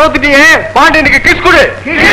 தோத்துட்டியே பாண்டியனுக்கு கிஸ் கொடு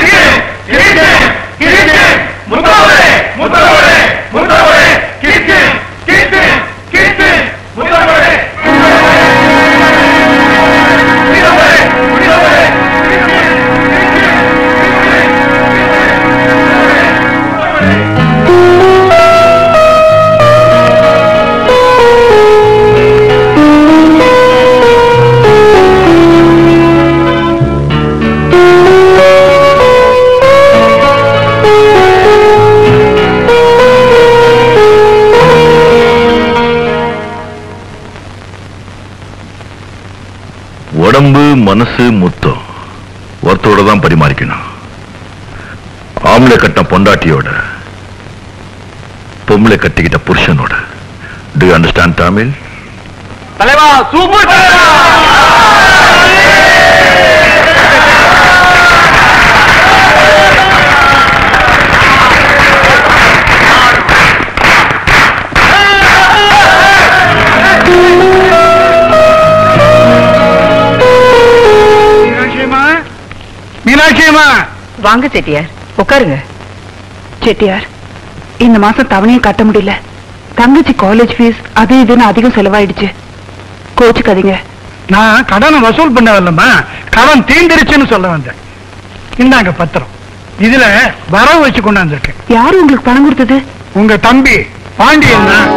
உடம்பு மனசு முத்தம் ஒருத்தரோட தான் பரிமாறிக்கணும் ஆம்பளை கட்டின பொண்டாட்டியோட பொம்பளை கட்டிக்கிட்ட புருஷனோட டு அண்டர்ஸ்டாண்ட் தமிழ் தலைவா சூப்பர் மீனாட்சியம்மா மீனாட்சியம்மா வாங்க செட்டியார் உட்காருங்க செட்டியார் இந்த மாசம் தவணையும் கட்ட முடியல தங்கச்சி காலேஜ் ஃபீஸ் அது இதுன்னு அதிகம் செலவாயிடுச்சு கோச்சுக்காதீங்க நான் கடனை வசூல் பண்ண வரலம்மா கடன் தீந்துருச்சுன்னு சொல்ல வந்தேன் இந்தாங்க பத்திரம் இதுல வரவு வச்சு கொண்டாந்துருக்கேன் யாரு உங்களுக்கு பணம் கொடுத்தது உங்க தம்பி பாண்டியன் தான்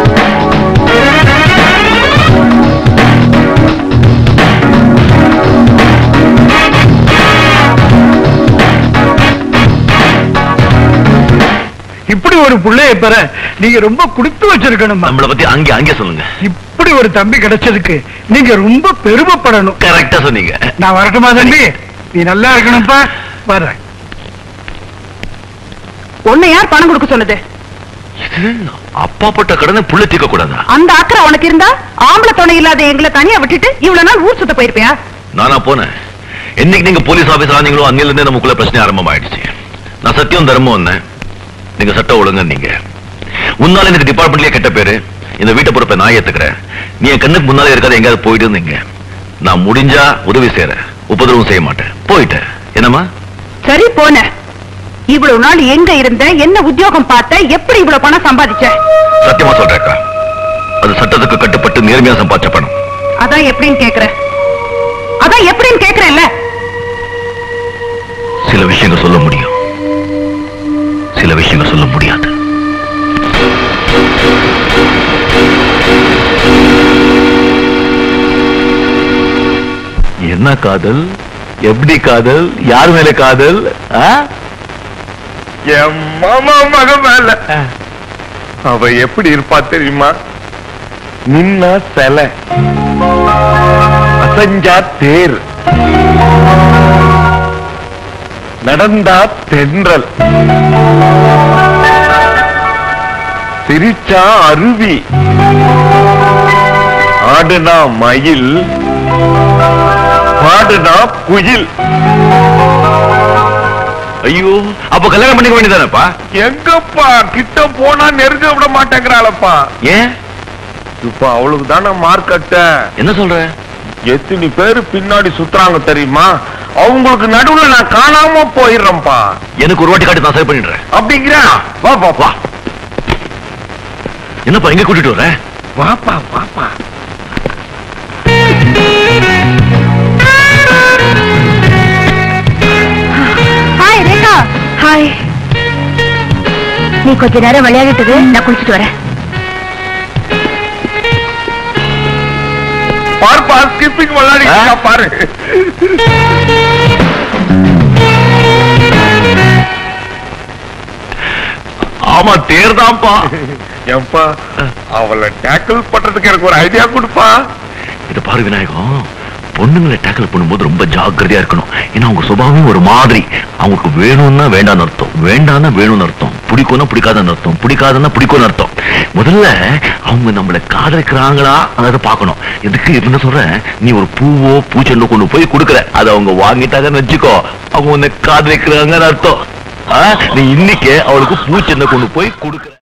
இப்படி ஒரு புள்ளைய பெற நீங்க ரொம்ப கொடுத்து வச்சிருக்கணுமா நம்மளை பத்தி அங்கே அங்கே சொல்லுங்க இப்படி ஒரு தம்பி கிடைச்சதுக்கு நீங்க ரொம்ப பெருமைப்படணும் கரெக்டா சொன்னீங்க நான் வரட்டுமா தம்பி நீ நல்லா இருக்கணும்ப்பா வர்றேன் உன்னை யார் பணம் கொடுக்க சொன்னது இது அப்பா போட்ட கடனை புள்ள தீர்க்க கூடாதா அந்த அக்கறை உனக்கு இருந்தா ஆம்பளை துணை இல்லாத எங்களை தனியா விட்டுட்டு இவ்வளவு நாள் ஊர் சுத்த போயிருப்பியா நானா போனேன் என்னைக்கு நீங்க போலீஸ் ஆபீசர் ஆனீங்களோ அன்னில இருந்தே நமக்குள்ள பிரச்சனை ஆரம்பமாயிடுச்சு நான் சத்தியம் தர்மம் வந்தேன் நீங்க சட்டம் ஒழுங்க நீங்க உன்னால எனக்கு டிபார்ட்மெண்ட்லயே கெட்ட பேரு இந்த வீட்டை பொறுப்பை நான் ஏத்துக்கிறேன் நீ என் கண்ணுக்கு முன்னாலே இருக்காது எங்கேயாவது போயிட்டு இருந்தீங்க நான் முடிஞ்சா உதவி செய்யறேன் உபதிரவம் செய்ய மாட்டேன் போயிட்டேன் என்னம்மா சரி போன இவ்வளவு நாள் எங்க இருந்த என்ன உத்தியோகம் பார்த்த எப்படி இவ்வளவு பணம் சம்பாதிச்ச சத்தியமா சொல்றேக்கா அது சட்டத்துக்கு கட்டுப்பட்டு நேர்மையா சம்பாதிச்ச பணம் அதான் எப்படின்னு கேக்குற அதான் எப்படின்னு கேக்குறேன்ல சில விஷயங்கள் சொல்ல முடியும் சில விஷயங்கள் சொல்ல முடியாது என்ன காதல் எப்படி காதல் யார் மேல காதல் என் மாமா மக மேல அவ எப்படி இருப்பா தெரியுமா நின்னா சிலை அசஞ்சா தேர் நடந்தா தென்றல் சிரிச்சா அருவி ஆடுனா மயில் பாடுனா குயில் ஐயோ அப்ப கல்யாணம் பண்ணிக்க வேண்டியதானப்பா எங்கப்பா கிட்ட போனா நெருங்க விட மாட்டேங்கிறாளப்பா ஏன் இப்ப அவளுக்கு தானே மார்க்கெட்ட என்ன சொல்ற எத்தனை பேரு பின்னாடி சுத்துறாங்க தெரியுமா அவங்களுக்கு நடுவுல நான் காணாம போயிடுறேன்ப்பா எனக்கு ஒரு வாட்டி காட்டி நான் சரி பண்ணிடுறேன் அப்படிங்கிற வா வா வா என்னப்பா எங்க கூட்டிட்டு வர வாப்பா வாப்பா ஹாய் ரேகா ஹாய் நீ கொஞ்ச நேரம் விளையாடிட்டு நான் குளிச்சுட்டு வரேன் பாருப்பா ஸ்கிப்பிங் விளையாடி பாரு ஆமா தேர்தான்ப்பா ஏன்பா அவளை டேக்கிள் பண்றதுக்கு எனக்கு ஒரு ஐடியா கொடுப்பா இது பாரு விநாயகம் பொண்ணுங்களை டேக்கிள் பண்ணும்போது ரொம்ப ஜாக்கிரதையா இருக்கணும் ஏன்னா அவங்க சுபாவம் ஒரு மாதிரி அவங்களுக்கு வேணும்னா வேண்டாம்னு அர்த்தம் வேண்டாம்னா வேணும்னு அர்த்தம் பிடிக்கும்னா பிடிக்காதன்னு அர்த்தம் பிடிக்காதுன்னா பிடிக்கும்னு அர்த்தம் முதல்ல அவங்க நம்மளை காதலிக்கிறாங்களா அதை பார்க்கணும் இதுக்கு என்ன சொல்றேன் நீ ஒரு பூவோ பூச்செண்டோ கொண்டு போய் கொடுக்குற அதை அவங்க வாங்கிட்டாங்கன்னு வச்சுக்கோ அவங்க உன்னை காதலிக்கிறாங்கன்னு அர்த்தம் ஆ, நீ இன்னைக்கு அவளுக்கு பூச்செண்டை கொண்டு போய் கொடுக்குற